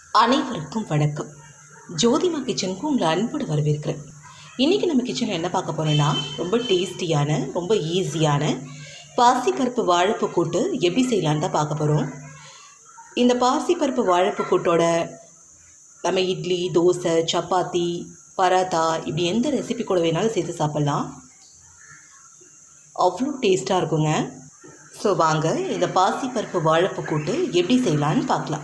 அனைவருக்கும் வணக்கம் ஜோதிமா கிச்சனுக்கு உங்களை அன்போடு வரவேற்கிறேன் இன்றைக்கி நம்ம கிச்சனில் என்ன பார்க்க போகிறோன்னா ரொம்ப டேஸ்டியான ரொம்ப ஈஸியான பாசிப்பருப்பு வாழைப்பு கூட்டு எப்படி செய்யலான்னு தான் பார்க்க போகிறோம் இந்த பாசிப்பருப்பு வாழைப்பு கூட்டோட நம்ம இட்லி தோசை சப்பாத்தி பராத்தா இப்படி எந்த ரெசிபி கூட வேணாலும் சேர்த்து சாப்பிட்லாம் அவ்வளோ டேஸ்ட்டாக இருக்குங்க ஸோ வாங்க இந்த பாசிப்பருப்பு வாழைப்பு கூட்டு எப்படி செய்யலான்னு பார்க்கலாம்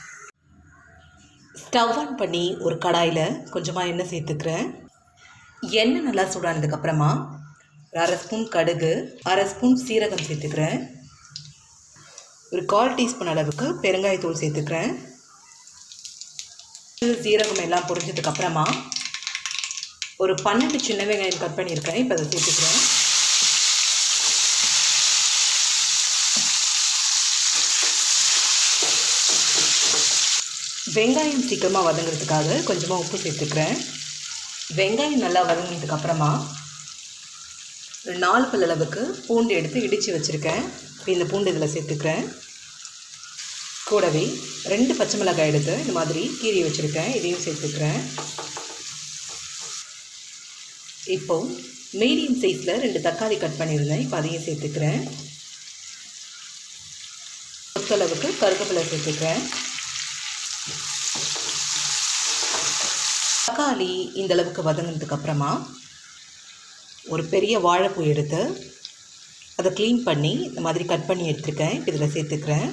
ஸ்டவ் ஆன் பண்ணி ஒரு கடாயில் கொஞ்சமாக எண்ணெய் சேர்த்துக்கிறேன் எண்ணெய் நல்லா சூடானதுக்கப்புறமா ஒரு அரை ஸ்பூன் கடுகு அரை ஸ்பூன் சீரகம் சேர்த்துக்கிறேன் ஒரு கால் டீஸ்பூன் அளவுக்கு பெருங்காயத்தூள் சேர்த்துக்கிறேன் சீரகம் எல்லாம் பொரிஞ்சதுக்கப்புறமா ஒரு பன்னெண்டு சின்ன வெங்காயம் கட் பண்ணியிருக்கேன் இப்போ அதை சேர்த்துக்கிறேன் வெங்காயம் சீக்கிரமாக வதங்குறதுக்காக கொஞ்சமாக உப்பு சேர்த்துக்கிறேன் வெங்காயம் நல்லா வதங்கினதுக்கு அப்புறமா ஒரு நாலு பல் அளவுக்கு பூண்டு எடுத்து இடித்து வச்சுருக்கேன் இப்போ இந்த பூண்டு இதில் சேர்த்துக்கிறேன் கூடவே ரெண்டு பச்சை மிளகாய் எடுத்து இந்த மாதிரி கீரி வச்சுருக்கேன் இதையும் சேர்த்துக்கிறேன் இப்போது மீடியம் சைஸில் ரெண்டு தக்காளி கட் பண்ணியிருந்தேன் இப்போ அதையும் சேர்த்துக்கிறேன் பொறுத்தளவுக்கு கருவேப்பிலை சேர்த்துக்கிறேன் தக்காளி இந்த அளவுக்கு வதங்கினதுக்கு அப்புறமா ஒரு பெரிய வாழைப்பூ எடுத்து அதை க்ளீன் பண்ணி இந்த மாதிரி கட் பண்ணி எடுத்துருக்கேன் இப்போ இதில் சேர்த்துக்கிறேன்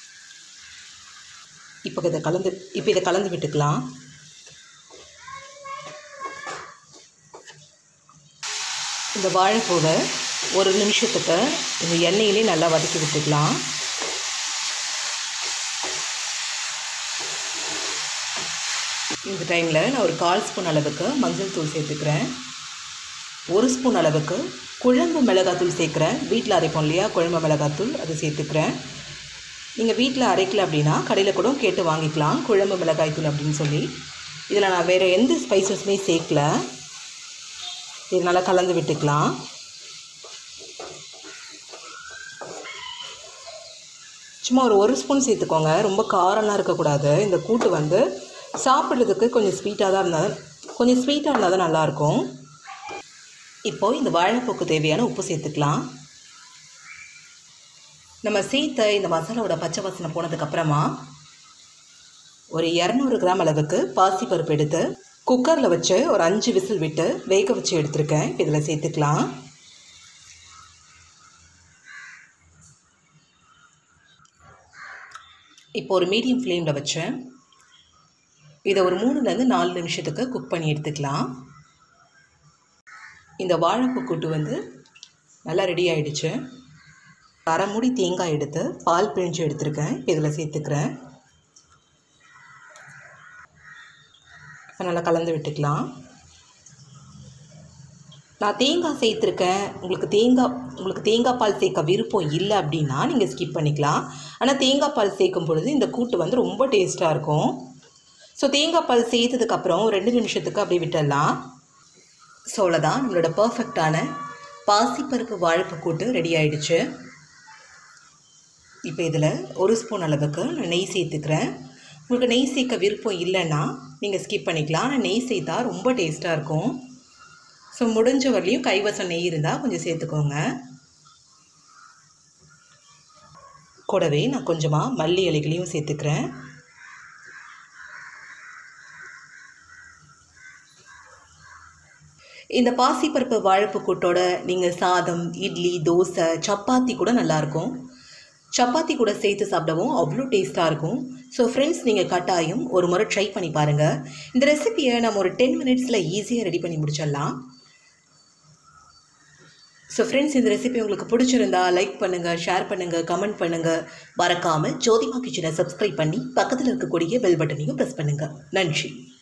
இப்போ இதை கலந்து இப்போ இதை கலந்து விட்டுக்கலாம் இந்த வாழைப்பூவை ஒரு நிமிஷத்துக்கு இந்த எண்ணெயிலே நல்லா வதக்கி விட்டுக்கலாம் இந்த டைமில் நான் ஒரு கால் ஸ்பூன் அளவுக்கு மஞ்சள் தூள் சேர்த்துக்கிறேன் ஒரு ஸ்பூன் அளவுக்கு குழம்பு மிளகாத்தூள் சேர்க்குறேன் வீட்டில் அரைப்போம் இல்லையா குழம்பு மிளகாத்தூள் அது சேர்த்துக்கிறேன் நீங்கள் வீட்டில் அரைக்கல அப்படின்னா கடையில் கூட கேட்டு வாங்கிக்கலாம் குழம்பு மிளகாய்த்தூள் அப்படின்னு சொல்லி இதில் நான் வேறு எந்த ஸ்பைசஸுமே சேர்க்கல இது நல்லா கலந்து விட்டுக்கலாம் சும்மா ஒரு ஒரு ஸ்பூன் சேர்த்துக்கோங்க ரொம்ப காரம்லாம் இருக்கக்கூடாது இந்த கூட்டு வந்து சாப்பிட்றதுக்கு கொஞ்சம் ஸ்வீட்டாக தான் இருந்தால் கொஞ்சம் ஸ்வீட்டாக இருந்தால் தான் நல்லாயிருக்கும் இப்போது இந்த வாழைப்பூக்கு தேவையான உப்பு சேர்த்துக்கலாம் நம்ம சேர்த்த இந்த மசாலாவோட பச்சை வாசனை போனதுக்கப்புறமா ஒரு இரநூறு கிராம் அளவுக்கு பாசிப்பருப்பு எடுத்து குக்கரில் வச்சு ஒரு அஞ்சு விசில் விட்டு வேக வச்சு எடுத்திருக்கேன் இதில் சேர்த்துக்கலாம் இப்போ ஒரு மீடியம் ஃப்ளேமில் வச்சேன் இதை ஒரு மூணுலேருந்து நாலு நிமிஷத்துக்கு குக் பண்ணி எடுத்துக்கலாம் இந்த வாழைப்பூ கூட்டு வந்து நல்லா ரெடி ஆகிடுச்சு அரை மூடி தேங்காய் எடுத்து பால் பிழிஞ்சு எடுத்துருக்கேன் இதில் சேர்த்துக்கிறேன் நல்லா கலந்து விட்டுக்கலாம் நான் தேங்காய் சேர்த்துருக்கேன் உங்களுக்கு தேங்காய் உங்களுக்கு தேங்காய் பால் சேர்க்க விருப்பம் இல்லை அப்படின்னா நீங்கள் ஸ்கிப் பண்ணிக்கலாம் ஆனால் தேங்காய் பால் சேர்க்கும் பொழுது இந்த கூட்டு வந்து ரொம்ப டேஸ்ட்டாக இருக்கும் ஸோ தேங்காய் பால் சேர்த்ததுக்கப்புறம் ரெண்டு நிமிஷத்துக்கு அப்படியே விட்டுடலாம் ஸோ அவ்வளோதான் நம்மளோட பர்ஃபெக்டான பாசிப்பருப்பு வாழைப்பு கூட்டு ரெடி ஆகிடுச்சு இப்போ இதில் ஒரு ஸ்பூன் அளவுக்கு நான் நெய் சேர்த்துக்கிறேன் உங்களுக்கு நெய் சேர்க்க விருப்பம் இல்லைன்னா நீங்கள் ஸ்கிப் பண்ணிக்கலாம் ஆனால் நெய் சேர்த்தா ரொம்ப டேஸ்ட்டாக இருக்கும் ஸோ முடிஞ்ச வரலையும் கைவசம் நெய் இருந்தால் கொஞ்சம் சேர்த்துக்கோங்க கூடவே நான் கொஞ்சமாக மல்லி இலைகளையும் சேர்த்துக்கிறேன் இந்த பாசிப்பருப்பு வாழைப்பு கூட்டோட நீங்கள் சாதம் இட்லி தோசை சப்பாத்தி கூட நல்லாயிருக்கும் சப்பாத்தி கூட சேர்த்து சாப்பிடவும் அவ்வளோ டேஸ்ட்டாக இருக்கும் ஸோ ஃப்ரெண்ட்ஸ் நீங்கள் கட்டாயம் ஒரு முறை ட்ரை பண்ணி பாருங்கள் இந்த ரெசிப்பியை நம்ம ஒரு டென் மினிட்ஸில் ஈஸியாக ரெடி பண்ணி முடிச்சிடலாம் ஸோ ஃப்ரெண்ட்ஸ் இந்த ரெசிபி உங்களுக்கு பிடிச்சிருந்தா லைக் பண்ணுங்கள் ஷேர் பண்ணுங்கள் கமெண்ட் பண்ணுங்கள் மறக்காமல் ஜோதிமா கிச்சனை சப்ஸ்கிரைப் பண்ணி பக்கத்தில் இருக்கக்கூடிய பெல் பட்டனையும் ப்ரெஸ் பண்ணுங்கள் நன்றி